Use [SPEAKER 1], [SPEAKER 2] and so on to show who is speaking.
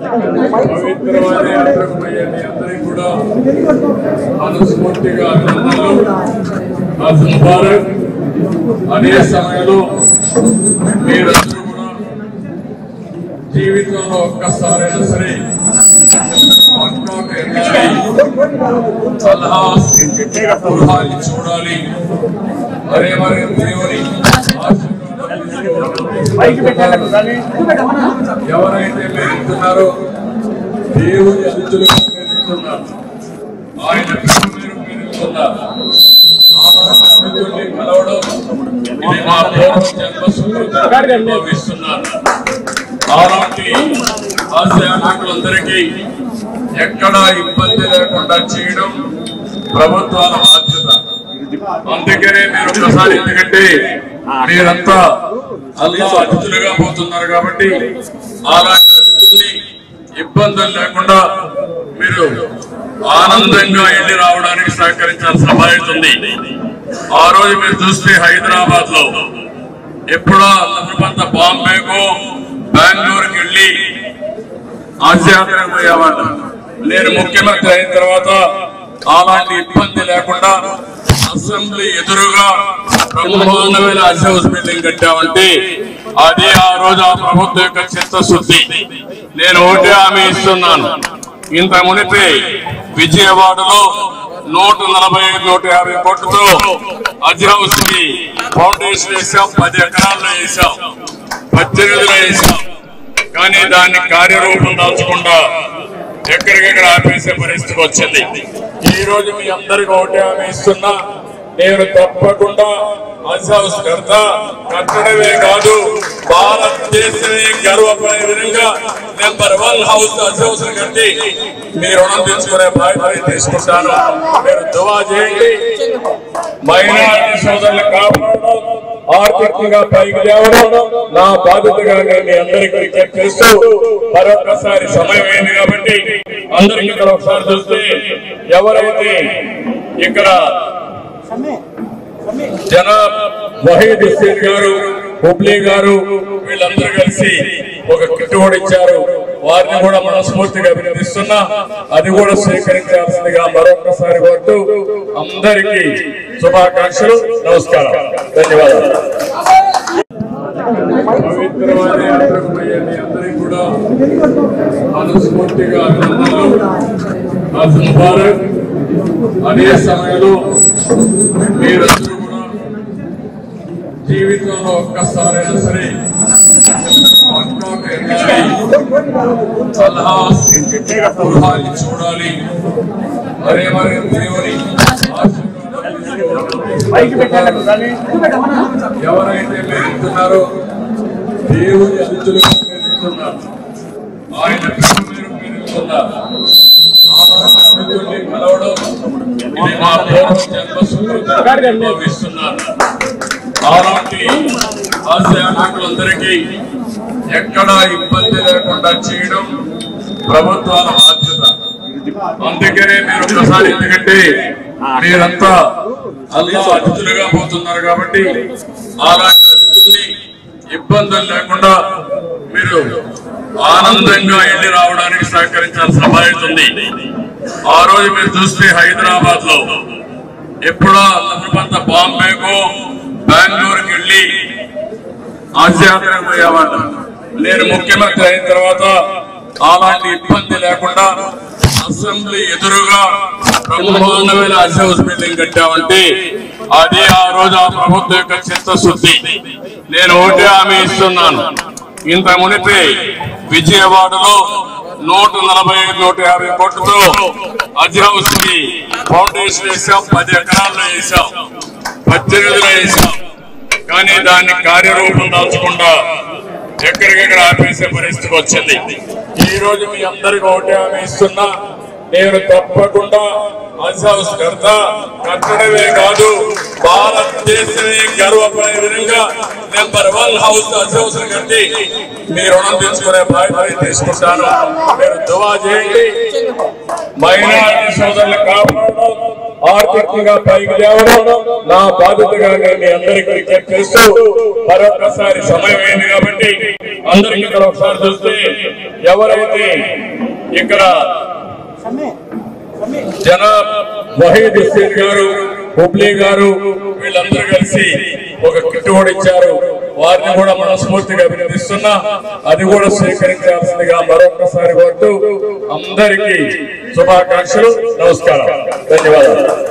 [SPEAKER 1] పవిత్రమైన యాత్రకు పోయే మీ అందరికీ కూడా మనస్ఫూర్తిగా అభినందనలు హజ్ ముబారక్ అదే సమయంలో మీరందరూ కూడా జీవితంలో ఒక్కసారైనా సరే మక్కాకు వెళ్ళాలి సలహా గృహాన్ని చూడాలి అరే మరి దేవుని ఎవరైతే మీరు ఇస్తున్నారో దేవుని అతిథులుగా మీరు ఇస్తున్నారు ఆయన పిలుపు మీరు మీరు ఇస్తున్నారు అతిథుల్ని కలవడం ఇది మా పూర్వ జన్మ సుకృతం భావిస్తున్నాను అలాంటి ఆశయానాకులందరికీ ఎక్కడా ఇబ్బంది లేకుండా చేయడం ప్రభుత్వాల బాధ్యత అందుకనే మీరు ఒకసారి ఎందుకంటే మీరంతా అల్లా అతిథులుగా పోతున్నారు కాబట్టి అలాంటి అతిథుల్ని ఇబ్బందులు లేకుండా మీరు ఆనందంగా వెళ్ళి రావడానికి సహకరించాల్సిన బాధ్యత ఉంది ఆ రోజు మీరు చూస్తే హైదరాబాద్ లో ఎప్పుడో అల్లమంత బాంబేకో బెంగళూరుకి వెళ్ళి ఆధ్యాత్మిక పోయేవాళ్ళు నేను ముఖ్యమంత్రి అయిన తర్వాత అలాంటి ఇబ్బంది లేకుండా అసెంబ్లీ ఎదురుగా బ్రహ్మాండమైన హజ్ హౌస్ బిల్డింగ్ కట్టామంటే అది ఆ రోజు ఆ ప్రభుత్వం యొక్క చిత్తశుద్ధి నేను ఒకటే హామీ ఇస్తున్నాను ఇంత మునిపే విజయవాడలో నూట నలభై ఐదు నూట యాభై కోట్లతో హజ్ హౌస్ కి ఫౌండేషన్ వేసాం పది ఎకరాల్లో వేసాం పద్దెనిమిదిలో వేసాం కానీ దాన్ని కార్యరూపం దాల్చకుండా ఎక్కడికెక్కడ ఆపేసే పరిస్థితి వచ్చింది ఈ రోజు మీ అందరికి ఒకటే హామీ ఇస్తున్నా నేను తప్పకుండా హజ్ హౌస్ కడతా కట్టడమే కాదు భారతదేశమే గర్వపడే విధంగా number one house Haj house కట్టి మీ రుణం తెచ్చుకునే బాధ్యత తీసుకుంటాను మీరు దువా చేయండి మైనారిటీ సోదరులు కాపాడడం ఆర్థికంగా పైకి లేవడం నా బాధ్యతగా నేను మీ అందరికీ విజ్ఞప్తి చేస్తూ మరొకసారి సమయం అయింది కాబట్టి అందరికీ ఇక్కడ ఒకసారి చూస్తే ఎవరైతే ఇక్కడ జనాబ్ వహీద్ హుస్సేన్ గారు హుబ్లీ గారు వీళ్ళందరూ కలిసి ఒక కిట్ కూడా ఇచ్చారు వారిని కూడా మనస్ఫూర్తిగా అభినందిస్తున్నా అది కూడా స్వీకరించాల్సిందిగా మరొకసారి కోరుతూ అందరికీ శుభాకాంక్షలు నమస్కారం ధన్యవాదాలు పవిత్రమైన యాత్రకు పోయే మీ అందరికీ కూడా మనస్ఫూర్తిగా అభినందనలు హజ్ ముబారక్ అదే సమయంలో మీరందరూ కూడా జీవితంలో ఒక్కసారైనా సరే మక్కాకు వెళ్ళాలి సలహా గృహాన్ని చూడాలి అరే మరి దేవుని ఎవరైతే మీరు ఇస్తున్నారో దేవుని అతిథులుగా మీరు ఇస్తున్నారు ఆయన పిలుపు మీరు మీరు ఇస్తున్నారు అతిథుల్ని కలవడం ఇది మా పూర్వ జన్మ సుకృతం భావిస్తున్నాను అలాంటి ఆశయానాకులందరికీ ఎక్కడా ఇబ్బంది లేకుండా చేయడం ప్రభుత్వాల బాధ్యత అందుకనే మీరు ఒకసారి ఎందుకంటే మీరంతా అల్లా అతిథులుగా పోతున్నారు కాబట్టి అలాంటి అతిథుల్ని ఇబ్బందులు లేకుండా మీరు ఆనందంగా వెళ్ళి రావడానికి సహకరించాల్సిన బాధ్యత ఉంది ఆ రోజు మీరు చూస్తే హైదరాబాద్ లో ఎప్పుడో అల్లమంత బాంబేకో బెంగళూరుకి వెళ్ళి ఆధ్యాత్మిక పోయేవాళ్ళు నేను ముఖ్యమంత్రి అయిన తర్వాత అలాంటి ఇబ్బంది లేకుండా అసెంబ్లీ ఎదురుగా బ్రహ్మాండమైన హజ్ హౌస్ బిల్డింగ్ కట్టామంటే అది ఆ రోజు ఆ ప్రభుత్వం యొక్క చిత్తశుద్ధి నేను ఒకటే హామీ ఇస్తున్నాను ఇంత మునిపే విజయవాడలో నూట నలభై ఐదు నూట యాభై కోట్లతో హజ్ హౌస్ కి ఫౌండేషన్ వేసాం పది ఎకరాల్లో వేసాం పద్దెనిమిదిలో వేసాం కానీ దాన్ని కార్యరూపం దాల్చకుండా ఎక్కడికెక్కడ ఆపేసే పరిస్థితి వచ్చింది ఈ రోజు మీ అందరికి ఒకటే హామీ ఇస్తున్నా నేను తప్పకుండా హజ్ హౌస్ కడతా కట్టడమే కాదు భారతదేశమే గర్వపడే విధంగా number one house Haj house కట్టి మీ రుణం తెచ్చుకునే బాధ్యత తీసుకుంటాను మీరు దువా చేయండి మైనారిటీ సోదరులు కాపాడడం ఆర్థికంగా పైకి లేవడం నా బాధ్యతగా నేను మీ అందరికీ విజ్ఞప్తి చేస్తూ మరొకసారి సమయం అయింది కాబట్టి అందరికీ ఇక్కడ ఒకసారి చూస్తే ఎవరైతే ఇక్కడ జన వహీద్ హుస్సేన్ గారు హుబ్లీ గారు వీళ్ళందరూ కలిసి ఒక కిట్ కూడా ఇచ్చారు వారిని కూడా మనస్ఫూర్తిగా అభినందిస్తున్నా అది కూడా స్వీకరించాల్సిందిగా మరొకసారి కోరుతూ అందరికీ శుభాకాంక్షలు నమస్కారం ధన్యవాదాలు